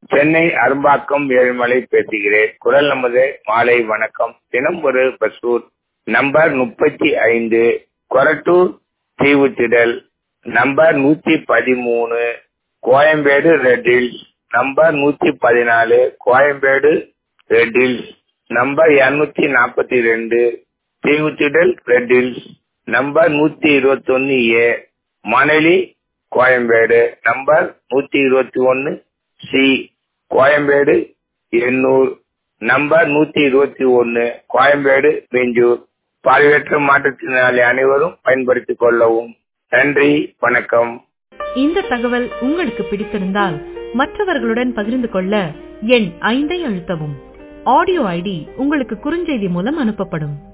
சென்னை அரும்பாக்கம் ஏழுமலை பேசுகிறேன் குரல் நமது மாலை வணக்கம் தினம் ஒரு பசூர் நம்பர் முப்பத்தி ஐந்து கொரட்டூர் தீவுத்திடல் நம்பர் நூத்தி பதிமூணு கோயம்பேடு ரெட்டில்ஸ் நம்பர் நூத்தி பதினாலு கோயம்பேடு ரெட்டில்ஸ் நம்பர் இருநூத்தி நாற்பத்தி ரெண்டு தீவுத்திடல் ரெட்டில்ஸ் நம்பர் நூத்தி இருபத்தி ஒன்னு ஏ மணலி கோயம்பேடு நம்பர் நூத்தி இருபத்தி ஒன்னு சி கோயம்பேடு எண்ணூர் நம்பர் நூத்தி இருபத்தி ஒன்னு கோயம்பேடு வெஞ்சூர் பார்வையற்ற மாற்றுத்திறனாளி அனைவரும் பயன்படுத்திக் கொள்ளவும் நன்றி வணக்கம் இந்த தகவல் உங்களுக்கு பிடித்திருந்தால் மற்றவர்களுடன் பகிர்ந்து கொள்ள எண் ஐந்தை அழுத்தவும் ஆடியோ ஐடி உங்களுக்கு குறுஞ்செய்தி மூலம் அனுப்பப்படும்